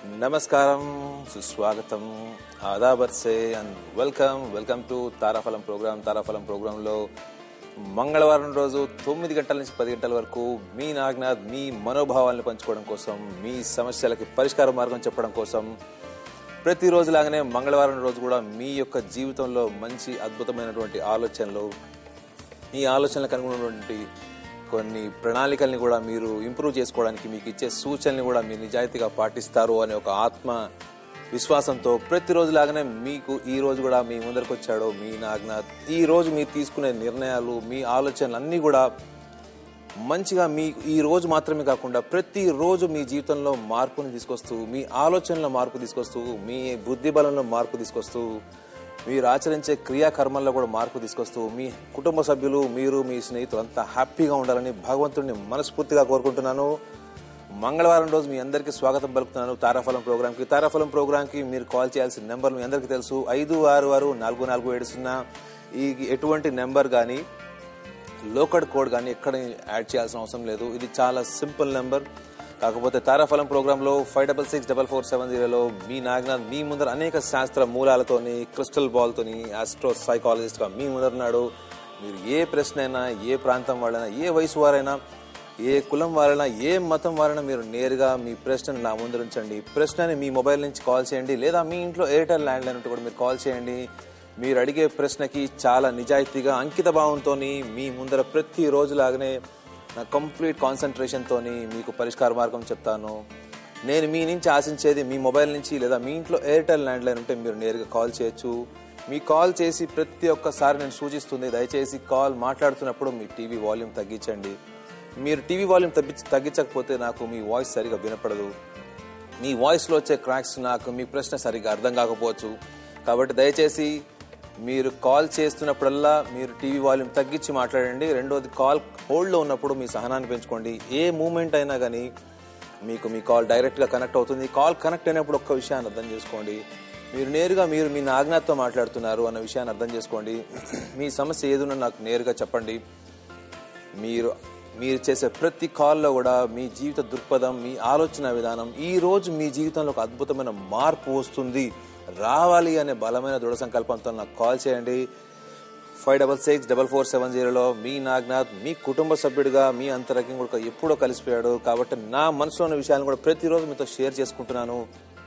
నమస్కారం సుస్వాగతం ఆదాబర్సే and welcome welcome to Taraphalam program Taraphalam ప్రోగ్రాంలో మంగళవారం రోజు తొమ్మిది గంటల నుంచి పది గంటల వరకు మీ నాగ్నాథ్ మీ మనోభావాలను పంచుకోవడం కోసం మీ సమస్యలకి పరిష్కార మార్గం చెప్పడం కోసం ప్రతిరోజు లాగానే మంగళవారం రోజు కూడా మీ యొక్క జీవితంలో మంచి అద్భుతమైనటువంటి ఆలోచనలు ఈ ఆలోచనలకు అనుగుణమైనటువంటి కొన్ని ప్రణాళికల్ని కూడా మీరు ఇంప్రూవ్ చేసుకోవడానికి మీకు ఇచ్చే సూచనల్ని కూడా మీరు నిజాయితీగా పాటిస్తారు అనే ఒక ఆత్మ విశ్వాసంతో ప్రతిరోజు లాగానే మీకు ఈ రోజు కూడా మీ ముందరకు వచ్చాడు మీ నాగ్నాథ్ ఈ రోజు మీరు తీసుకునే నిర్ణయాలు మీ ఆలోచనలు అన్నీ కూడా మంచిగా మీ ఈ రోజు మాత్రమే కాకుండా ప్రతి రోజు మీ జీవితంలో మార్పుని తీసుకొస్తూ మీ ఆలోచనలో మార్పు తీసుకొస్తూ మీ బుద్ధి బలంలో మార్పు తీసుకొస్తూ మీరు ఆచరించే క్రియాకర్మల్లో కూడా మార్పు తీసుకొస్తూ మీ కుటుంబ సభ్యులు మీరు మీ స్నేహితులు అంతా హ్యాపీగా ఉండాలని భగవంతుడిని మనస్ఫూర్తిగా కోరుకుంటున్నాను మంగళవారం రోజు మీ అందరికీ స్వాగతం పలుకుతున్నాను తారాఫలం ప్రోగ్రామ్కి తారాఫలం ప్రోగ్రామ్కి మీరు కాల్ చేయాల్సిన నెంబర్ మీ అందరికీ తెలుసు ఐదు ఆరు ఆరు నాలుగు నాలుగు ఏడు సున్నా ఈ ఎటువంటి నెంబర్ కానీ లోకడ్ కోడ్ కానీ ఎక్కడ యాడ్ చేయాల్సిన అవసరం లేదు ఇది చాలా సింపుల్ నెంబర్ కాకపోతే తారాఫలం ప్రోగ్రాంలో five double six double four seven జీరోలో మీ నాగనాథ్ మీ ముందర అనేక శాస్త్ర మూలాలతోని క్రిస్టల్ బాల్తోని ఆస్ట్రో సైకాలజిస్ట్గా మీ ముందరున్నాడు మీరు ఏ ప్రశ్న అయినా ఏ ప్రాంతం వాళ్ళైనా ఏ వయసు వారైనా ఏ కులం వారైనా ఏ మతం వారైనా మీరు నేరుగా మీ ప్రశ్నను నా ముందు ఉంచండి ప్రశ్నని మీ మొబైల్ నుంచి కాల్ చేయండి లేదా మీ ఇంట్లో ఎయిర్టెల్ ల్యాండ్ లైన్ ఉంటే కూడా మీరు కాల్ చేయండి మీరు అడిగే ప్రశ్నకి చాలా నిజాయితీగా అంకిత భావంతో మీ ముందర ప్రతి రోజులాగానే నా కంప్లీట్ కాన్సన్ట్రేషన్తో మీకు పరిష్కార మార్గం చెప్తాను నేను మీ నుంచి ఆశించేది మీ మొబైల్ నుంచి లేదా మీ ఇంట్లో ఎయిర్టెల్ ల్యాండ్ లైన్ ఉంటే మీరు నేరుగా కాల్ చేయొచ్చు మీ కాల్ చేసి ప్రతి ఒక్కసారి నేను సూచిస్తుంది దయచేసి కాల్ మాట్లాడుతున్నప్పుడు మీ టీవీ వాల్యూమ్ తగ్గించండి మీరు టీవీ వాల్యూమ్ తగ్గించ తగ్గించకపోతే నాకు మీ వాయిస్ సరిగా వినపడదు మీ వాయిస్లో వచ్చే క్రాక్స్ నాకు మీ ప్రశ్న సరిగా అర్థం కాకపోవచ్చు కాబట్టి దయచేసి మీరు కాల్ చేస్తున్నప్పుడల్లా మీరు టీవీ వాల్యూమ్ తగ్గించి మాట్లాడండి రెండోది కాల్ హోల్డ్లో ఉన్నప్పుడు మీ సహనాన్ని పెంచుకోండి ఏ మూమెంట్ అయినా కానీ మీకు మీ కాల్ డైరెక్ట్గా కనెక్ట్ అవుతుంది కాల్ కనెక్ట్ అయినప్పుడు ఒక్క విషయాన్ని అర్థం చేసుకోండి మీరు నేరుగా మీరు మీ నాగ్నాథ్తో మాట్లాడుతున్నారు అన్న విషయాన్ని అర్థం చేసుకోండి మీ సమస్య ఏదున్నా నాకు నేరుగా చెప్పండి మీరు మీరు చేసే ప్రతి కాల్లో కూడా మీ జీవిత దృక్పథం మీ ఆలోచన విధానం ఈ రోజు మీ జీవితంలో ఒక అద్భుతమైన మార్పు వస్తుంది రావాలి అనే బలమైన దృఢ సంకల్పంతో నాకు కాల్ చేయండి five double six double four seven జీరోలో మీ నాగ్నాథ్ మీ కుటుంబ సభ్యుడిగా మీ అంతరకం కూడా ఎప్పుడో కలిసిపోయాడు కాబట్టి నా మనసులో ఉన్న విషయాలను కూడా ప్రతిరోజు మీతో షేర్ చేసుకుంటున్నాను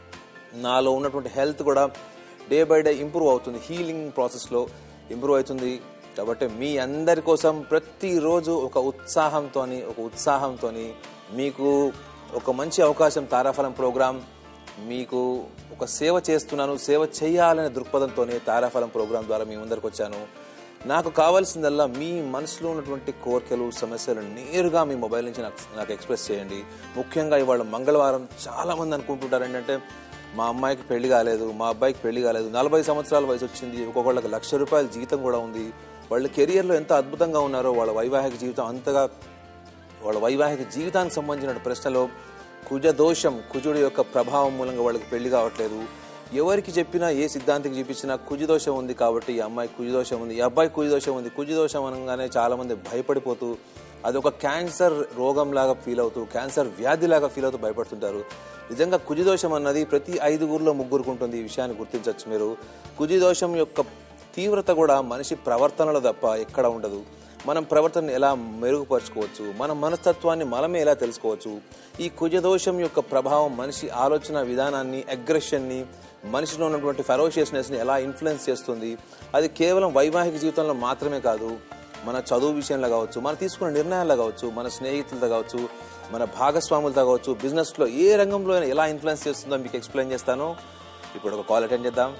నాలో ఉన్నటువంటి హెల్త్ కూడా డే బై డే ఇంప్రూవ్ అవుతుంది హీలింగ్ ప్రాసెస్లో ఇంప్రూవ్ అవుతుంది కాబట్టి మీ అందరి కోసం ప్రతిరోజు ఒక ఉత్సాహంతో ఒక ఉత్సాహంతో మీకు ఒక మంచి అవకాశం తారాఫలం ప్రోగ్రాం మీకు ఒక సేవ చేస్తున్నాను సేవ చేయాలనే దృక్పథంతోనే తారాఫలం ప్రోగ్రాం ద్వారా మీ ముందరికి వచ్చాను నాకు కావాల్సిందల్లా మీ మనసులో ఉన్నటువంటి కోరికలు సమస్యలు నేరుగా మీ మొబైల్ నుంచి నాకు నాకు ఎక్స్ప్రెస్ చేయండి ముఖ్యంగా ఇవాళ మంగళవారం చాలా మంది అనుకుంటుంటారు ఏంటంటే మా అమ్మాయికి పెళ్లి కాలేదు మా అబ్బాయికి పెళ్లి కాలేదు నలభై సంవత్సరాల వయసు వచ్చింది ఒక్కొక్కళ్ళకి లక్ష రూపాయల జీతం కూడా ఉంది వాళ్ళ కెరియర్లో ఎంత అద్భుతంగా ఉన్నారో వాళ్ళ వైవాహిక జీవితం అంతగా వాళ్ళ వైవాహిక జీవితానికి సంబంధించిన ప్రశ్నలో కుజ దోషం కుజుడి యొక్క ప్రభావం మూలంగా వాళ్ళకి పెళ్లి కావట్లేదు ఎవరికి చెప్పినా ఏ సిద్ధాంతికి చూపించినా కుజదోషం ఉంది కాబట్టి ఈ అమ్మాయి కుజదోషం ఉంది ఈ అబ్బాయి కుజదోషం ఉంది కుజదోషం అనగానే చాలా మంది భయపడిపోతూ అది ఒక క్యాన్సర్ రోగం లాగా ఫీల్ అవుతూ క్యాన్సర్ వ్యాధి లాగా ఫీల్ అవుతూ భయపడుతుంటారు నిజంగా కుజిదోషం అన్నది ప్రతి ఐదుగురిలో ముగ్గురికి ఉంటుంది ఈ విషయాన్ని గుర్తించవచ్చు మీరు కుజిదోషం యొక్క తీవ్రత కూడా మనిషి ప్రవర్తనలో తప్ప ఎక్కడ ఉండదు మనం ప్రవర్తన ఎలా మెరుగుపరచుకోవచ్చు మన మనస్తత్వాన్ని మనమే ఎలా తెలుసుకోవచ్చు ఈ కుజదోషం యొక్క ప్రభావం మనిషి ఆలోచన విధానాన్ని అగ్రెషన్ని మనిషిలో ఉన్నటువంటి ఫెరోషియస్నెస్ని ఎలా ఇన్ఫ్లుయెన్స్ చేస్తుంది అది కేవలం వైవాహిక జీవితంలో మాత్రమే కాదు మన చదువు విషయంలో కావచ్చు మనం తీసుకున్న నిర్ణయాల్లో కావచ్చు మన స్నేహితులతో కావచ్చు మన భాగస్వాములతో కావచ్చు బిజినెస్లో ఏ రంగంలో అయినా ఎలా ఇన్ఫ్లుయెన్స్ చేస్తుందో మీకు ఎక్స్ప్లెయిన్ చేస్తాను ఇప్పుడు ఒక కాల్ అటెండ్ చేద్దాం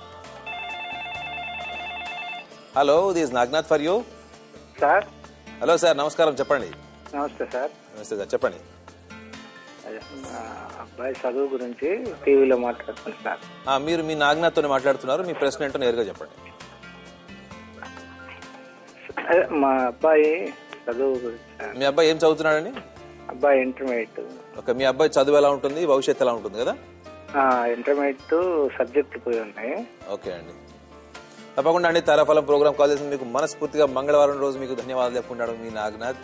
hello this Nagnath for you sir hello sir నమస్కారం చెప్పండి నమస్తే సార్ నమస్తే సార్ చెప్పండి అదే మా అబ్బాయి చదువు గురించి టీవీలో మాట్లాడుతున్నాను సార్ ఆ, మీరు మీ నాగ్నాథ్తో మాట్లాడుతున్నారు మీ ప్రశ్న ఏంటో నేరుగా చెప్పండి అదే మా అబ్బాయి చదువు గురించి సార్ మీ అబ్బాయి ఏం చదువుతున్నాడండి అబ్బాయి ఇంటర్మీడియట్ ఓకే మీ అబ్బాయి చదువు ఎలా ఉంటుంది భవిష్యత్తు ఎలా ఉంటుంది కదా ఇంటర్మీడియట్ సబ్జెక్టులు పోయి ఉన్నాయి ఓకే అండి తప్పకుండా అండి తారాఫలం ప్రోగ్రామ్ కాల్ చేసి మీకు మనస్ఫూర్తిగా మంగళవారం రోజు మీకు ధన్యవాదాలు చెప్పుకుంటాడు మీ నాగనాథ్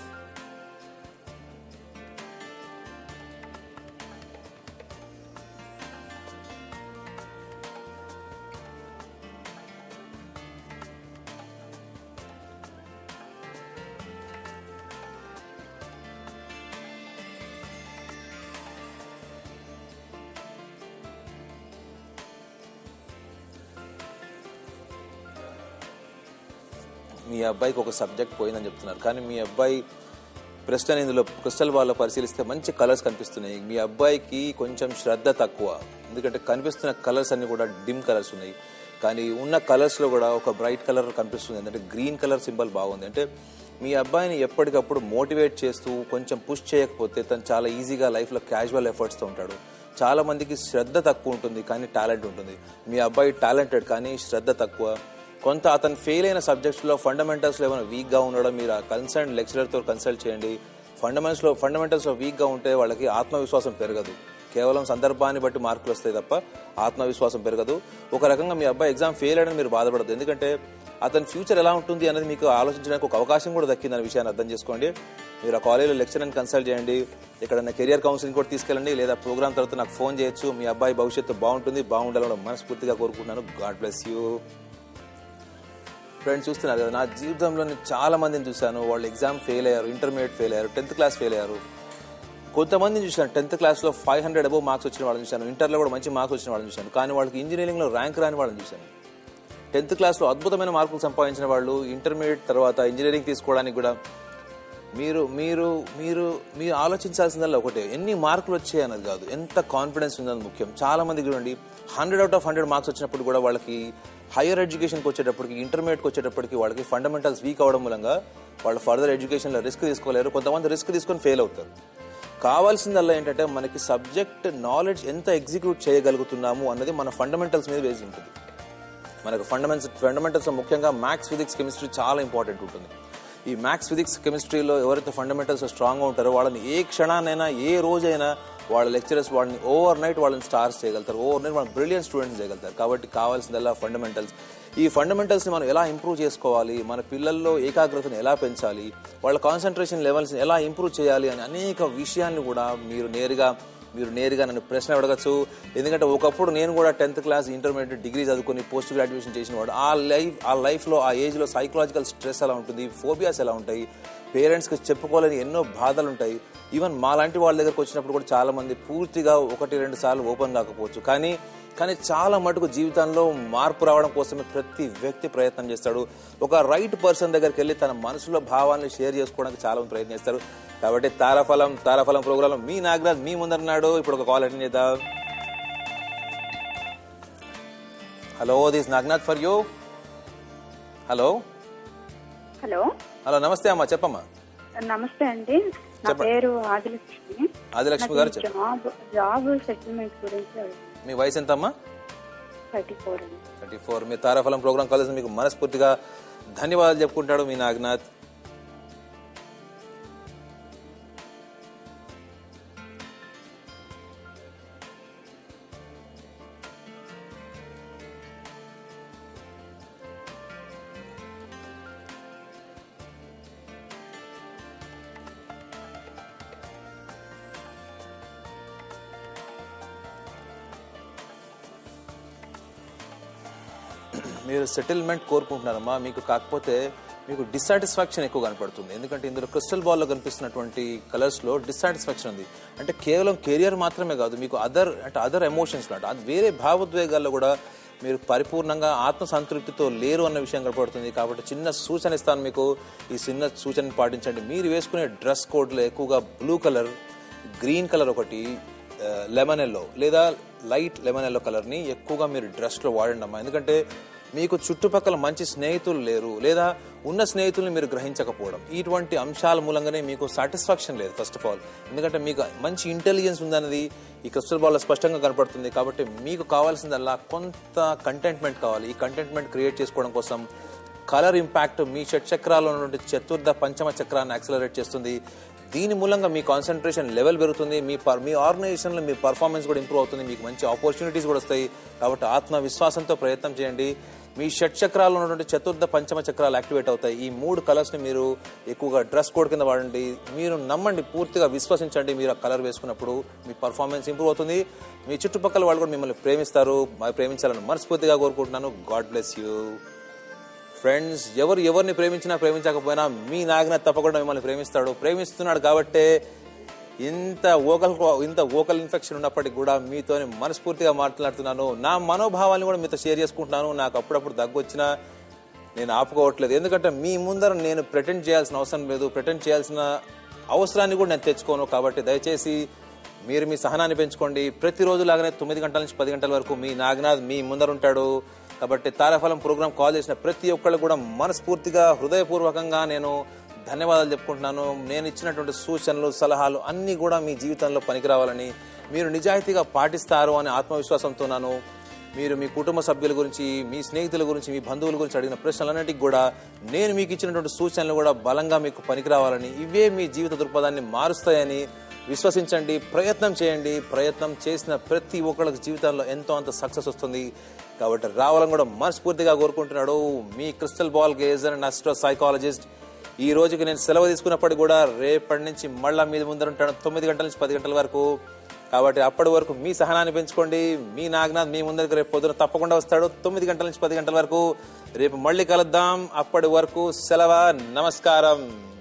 మీ అబ్బాయికి ఒక సబ్జెక్ట్ పోయిందని చెప్తున్నారు కానీ మీ అబ్బాయి ప్రశ్న ఇందులో క్రిస్టల్ బాల్లో పరిశీలిస్తే మంచి కలర్స్ కనిపిస్తున్నాయి మీ అబ్బాయికి కొంచెం శ్రద్ధ తక్కువ ఎందుకంటే కనిపిస్తున్న కలర్స్ అన్ని కూడా డిమ్ కలర్స్ ఉన్నాయి కానీ ఉన్న కలర్స్లో కూడా ఒక బ్రైట్ కలర్ కనిపిస్తుంది ఏంటంటే గ్రీన్ కలర్ సింబల్ బాగుంది అంటే మీ అబ్బాయిని ఎప్పటికప్పుడు మోటివేట్ చేస్తూ కొంచెం పుష్ చేయకపోతే తను చాలా ఈజీగా లైఫ్లో క్యాజువల్ ఎఫర్ట్స్తో ఉంటాడు చాలా మందికి శ్రద్ధ తక్కువ ఉంటుంది కానీ టాలెంట్ ఉంటుంది మీ అబ్బాయి టాలెంటెడ్ కానీ శ్రద్ధ తక్కువ కొంత అతను ఫెయిల్ అయిన సబ్జెక్ట్స్లో ఫండమెంటల్స్లో ఏమైనా వీక్గా ఉండడం మీరు ఆ కన్సర్న్ లెక్చరర్తో కన్సల్ట్ చేయండి ఫండమెంటల్స్లో ఫండమెంటల్స్లో వీక్గా ఉంటే వాళ్ళకి ఆత్మవిశ్వాసం పెరగదు కేవలం సందర్భాన్ని బట్టి మార్కులు వస్తాయి తప్ప ఆత్మవిశ్వాసం పెరగదు ఒక రకంగా మీ అబ్బాయి ఎగ్జామ్ ఫెయిల్ అయ్యని మీరు బాధపడదు ఎందుకంటే అతని ఫ్యూచర్ ఎలా ఉంటుంది అనేది మీకు ఆలోచించడానికి ఒక అవకాశం కూడా దక్కింది అనే విషయాన్ని అర్థం చేసుకోండి మీరు ఆ కాలేజీలో లెక్చరర్ని కన్సల్ట్ చేయండి ఇక్కడ కెరియర్ కౌన్సిలింగ్ కూడా తీసుకెళ్ళండి లేదా ప్రోగ్రామ్ తర్వాత నాకు ఫోన్ చేయొచ్చు మీ అబ్బాయి భవిష్యత్తు బాగుంటుంది బాగుండాలని మనస్ఫూర్తిగా కోరుకుంటున్నాను గాడ్ బ్లెస్ యూ ఫ్రెండ్స్ చూస్తున్నారు కదా నా జీవితంలో నేను చాలా మందిని చూశాను వాళ్ళు ఎగ్జామ్ ఫెయిల్ అయ్యారు ఇంటర్మీడియట్ ఫెయిల్ అయ్యారు టెన్త్ క్లాస్ ఫెయిల్ అయ్యారు కొంతమందిని చూశాను టెన్త్ క్లాస్లో ఫైవ్ హండ్రెడ్ అబౌవ్ మార్క్స్ వచ్చిన వాళ్ళని చూశాను ఇంటర్లో కూడా మంచి మార్క్స్ వచ్చిన వాళ్ళని చూశాను కానీ వాళ్ళకి ఇంజనీరింగ్లో ర్యాంక్ రాని వాళ్ళని చూశాను టెన్త్ క్లాస్లో అద్భుతమైన మార్కులు సంపాదించిన వాళ్ళు ఇంటర్మీడియట్ తర్వాత ఇంజనీరింగ్ తీసుకోవడానికి కూడా మీరు మీరు మీరు మీరు ఆలోచించాల్సిందల్లా ఒకటే ఎన్ని మార్కులు వచ్చాయి అన్నది కాదు ఎంత కాన్ఫిడెన్స్ ఉందన్నది ముఖ్యం చాలా మంది చూడండి hundred out of hundred marks వచ్చినప్పుడు కూడా వాళ్ళకి హైయర్ ఎడ్యుకేషన్కి వచ్చేటప్పటికి ఇంటర్మీడియట్కి వచ్చేటప్పటికి వాళ్ళకి ఫండమెంటల్స్ వీక్ అవడం మూలంగా వాళ్ళు ఫర్దర్ ఎడ్యుకేషన్లో రిస్క్ తీసుకోలేరు కొంతమంది రిస్క్ తీసుకొని ఫెయిల్ అవుతారు కావాల్సిందల్లా ఏంటంటే మనకి సబ్జెక్ట్ నాలెడ్జ్ ఎంత ఎగ్జిక్యూట్ చేయగలుగుతున్నాము అన్నది మన ఫండమెంటల్స్ మీద వేసి ఉంటుంది మనకు ఫండమెంటల్స్ ఫండమెంటల్స్ ముఖ్యంగా మ్యాథ్స్ ఫిజిక్స్ కెమిస్ట్రీ చాలా ఇంపార్టెంట్ ఉంటుంది ఈ మ్యాథ్స్ ఫిజిక్స్ కెమిస్ట్రీలో ఎవరైతే ఫండమెంటల్స్ స్ట్రాంగ్గా ఉంటారో వాళ్ళని ఏ క్షణానైనా ఏ రోజైనా వాళ్ళ లెక్చరర్స్ వాళ్ళని ఓవర్ నైట్ వాళ్ళని స్టార్స్ చేయగలుగుతారు ఓవర్ నైట్ వాళ్ళని బ్రిలియంట్ స్టూడెంట్స్ చేయగలుగుతారు కాబట్టి కావాల్సిందల్లా ఫండమెంటల్స్ ఈ ఫండమెంటల్స్ని మనం ఎలా ఇంప్రూవ్ చేసుకోవాలి మన పిల్లల్లో ఏకాగ్రతను ఎలా పెంచాలి వాళ్ళ కాన్సన్ట్రేషన్ లెవెల్స్ని ఎలా ఇంప్రూవ్ చేయాలి అని అనేక విషయాన్ని కూడా మీరు నేరుగా మీరు నేరుగా నన్ను ప్రశ్న అడగచ్చు ఎందుకంటే ఒకప్పుడు నేను కూడా టెన్త్ క్లాస్ ఇంటర్మీడియట్ డిగ్రీ చదువుకొని పోస్ట్ గ్రాడ్యుయేషన్ చేసిన వాడు ఆ లైఫ్ ఆ లైఫ్లో ఆ ఏజ్లో సైకలాజికల్ స్ట్రెస్ ఎలా ఉంటుంది ఫోబియాస్ ఎలా ఉంటాయి పేరెంట్స్కి చెప్పుకోలేని ఎన్నో బాధలు ఉంటాయి ఈవెన్ మా లాంటి వాళ్ళ దగ్గరకు వచ్చినప్పుడు కూడా చాలా మంది పూర్తిగా ఒకటి రెండు సార్లు ఓపెన్ కాకపోవచ్చు కానీ కానీ చాలా మటుకు జీవితంలో మార్పు రావడం కోసమే ప్రతి వ్యక్తి ప్రయత్నం చేస్తాడు ఒక రైట్ పర్సన్ దగ్గరికి వెళ్ళి తన మనసులో భావాలను షేర్ చేసుకోవడానికి చాలా మంది ప్రయత్నం చేస్తారు కాబట్టి తారాఫలం తారాఫలం ప్రోగ్రాంలో మీ నాగరాజ్ మీ ముందరున్నాడు ఇప్పుడు ఒక కాల్ అటెండ్ చేద్దాం hello this Naganath for you hello hello hello నమస్తే అమ్మా చెప్పమ్మా నమస్తే అండి నా చెప్పండి. పేరు ఆదిలక్ష్మి ఆదిలక్ష్మి గారు చెప్పండి జాబ్ జాబ్ సెటిల్మెంట్ గురించి మీ వయసు ఎంతమ్మా థర్టీ ఫోర్ అండి థర్టీ ఫోర్ మీ తారాఫలం ప్రోగ్రామ్ కాలేజ్ మీకు మనస్ఫూర్తిగా ధన్యవాదాలు చెప్పుకుంటాడు మీ నాగనాథ్ మీరు సెటిల్మెంట్ కోరుకుంటున్నారమ్మా మీకు కాకపోతే మీకు డిస్సాటిస్ఫాక్షన్ ఎక్కువ కనపడుతుంది ఎందుకంటే ఇందులో క్రిస్టల్ బాల్లో కనిపిస్తున్నటువంటి కలర్స్లో డిస్సాటిస్ఫాక్షన్ ఉంది అంటే కేవలం కెరియర్ మాత్రమే కాదు మీకు అదర్ అంటే అదర్ ఎమోషన్స్ లాంటి అది వేరే భావోద్వేగాల్లో కూడా మీరు పరిపూర్ణంగా ఆత్మ సంతృప్తితో లేరు అన్న విషయం కనపడుతుంది కాబట్టి చిన్న సూచన ఇస్తాను మీకు ఈ చిన్న సూచన పాటించండి మీరు వేసుకునే డ్రెస్ కోడ్లో ఎక్కువగా బ్లూ కలర్ గ్రీన్ కలర్ ఒకటి లెమన్ ఎల్లో లేదా లైట్ లెమన్ ఎల్లో కలర్ని ఎక్కువగా మీరు డ్రెస్లో వాడండి అమ్మా ఎందుకంటే మీకు చుట్టుపక్కల మంచి స్నేహితులు లేరు లేదా ఉన్న స్నేహితుల్ని మీరు గ్రహించకపోవడం ఇటువంటి అంశాల మూలంగానే మీకు సాటిస్ఫాక్షన్ లేదు ఫస్ట్ ఆఫ్ ఆల్ ఎందుకంటే మీకు మంచి ఇంటెలిజెన్స్ ఉందన్నది ఈ క్రిస్టల్ బాల్ స్పష్టంగా కనపడుతుంది కాబట్టి మీకు కావాల్సిందల్లా కొంత కంటెంట్మెంట్ కావాలి ఈ కంటెంట్మెంట్ క్రియేట్ చేసుకోవడం కోసం కలర్ ఇంపాక్ట్ మీ షట్ చక్రాల్లో ఉన్నటువంటి చతుర్థ పంచమ చక్రాన్ని యాక్సలరేట్ చేస్తుంది దీని మూలంగా మీ కాన్సన్ట్రేషన్ లెవెల్ పెరుగుతుంది మీ పర్ మీ ఆర్గనైజేషన్లో మీ పర్ఫార్మెన్స్ కూడా ఇంప్రూవ్ అవుతుంది మీకు మంచి ఆపర్చునిటీస్ కూడా వస్తాయి కాబట్టి ఆత్మవిశ్వాసంతో ప్రయత్నం చేయండి మీ షట్ చక్రాల్లో ఉన్నటువంటి చతుర్థ పంచమ చక్రాలు యాక్టివేట్ అవుతాయి ఈ మూడు కలర్స్ని మీరు ఎక్కువగా డ్రెస్ కోడ్ కింద వాడండి మీరు నమ్మండి పూర్తిగా విశ్వసించండి మీరు ఆ కలర్ వేసుకున్నప్పుడు మీ పర్ఫార్మెన్స్ ఇంప్రూవ్ అవుతుంది మీ చుట్టుపక్కల వాళ్ళు కూడా మిమ్మల్ని ప్రేమిస్తారు మరి ప్రేమించాలని మనస్ఫూర్తిగా కోరుకుంటున్నాను గాడ్ బ్లెస్ యూ ఫ్రెండ్స్ ఎవరు ఎవరిని ప్రేమించినా ప్రేమించకపోయినా మీ నాగనాథ్ తప్పకుండా మిమ్మల్ని ప్రేమిస్తాడు ప్రేమిస్తున్నాడు కాబట్టే ఇంత ఓకల్ ఇంత ఓకల్ ఇన్ఫెక్షన్ ఉన్నప్పటికీ కూడా మీతో మనస్ఫూర్తిగా మాట్లాడుతున్నాను నా మనోభావాన్ని కూడా మీతో షేర్ చేసుకుంటున్నాను నాకు అప్పుడప్పుడు దగ్గు వచ్చినా నేను ఆపుకోవట్లేదు ఎందుకంటే మీ ముందర నేను ప్రిటెండ్ చేయాల్సిన అవసరం లేదు ప్రిటెండ్ చేయాల్సిన అవసరాన్ని కూడా నేను తెచ్చుకోను కాబట్టి దయచేసి మీరు మీ సహనాన్ని పెంచుకోండి ప్రతిరోజు లాగానే తొమ్మిది గంటల నుంచి పది గంటల వరకు మీ నాగనాథ్ మీ ముందర ఉంటాడు కాబట్టి తారాఫలం ప్రోగ్రామ్ కాల్ చేసిన ప్రతి ఒక్కళ్ళు కూడా మనస్ఫూర్తిగా హృదయపూర్వకంగా నేను ధన్యవాదాలు చెప్పుకుంటున్నాను నేను ఇచ్చినటువంటి సూచనలు సలహాలు అన్నీ కూడా మీ జీవితంలో పనికిరావాలని మీరు నిజాయితీగా పాటిస్తారు అనే ఆత్మవిశ్వాసంతోనాను మీరు మీ కుటుంబ సభ్యుల గురించి మీ స్నేహితుల గురించి మీ బంధువుల గురించి అడిగిన ప్రశ్నలన్నిటికీ కూడా నేను మీకు ఇచ్చినటువంటి సూచనలు కూడా బలంగా మీకు పనికిరావాలని ఇవే మీ జీవిత దృక్పథాన్ని మారుస్తాయని విశ్వసించండి ప్రయత్నం చేయండి ప్రయత్నం చేసిన ప్రతి ఒక్కళ్ళకి జీవితంలో ఎంతో అంత సక్సెస్ వస్తుంది కాబట్టి రావాలని కూడా మనస్ఫూర్తిగా కోరుకుంటున్నాడు మీ crystal ball gazer and astropsychologist ఈ రోజుకి నేను సెలవు తీసుకున్నప్పటికీ కూడా రేపటి నుంచి మళ్ళా మీద ముందర ఉంటాను తొమ్మిది గంటల నుంచి పది గంటల వరకు కాబట్టి అప్పటి వరకు మీ సహనాన్ని పెంచుకోండి మీ నాగనాథ్ మీ ముందరికి రేపు పొద్దున తప్పకుండా వస్తాడు తొమ్మిది గంటల నుంచి పది గంటల వరకు రేపు మళ్ళీ కలుద్దాం అప్పటి వరకు సెలవు నమస్కారం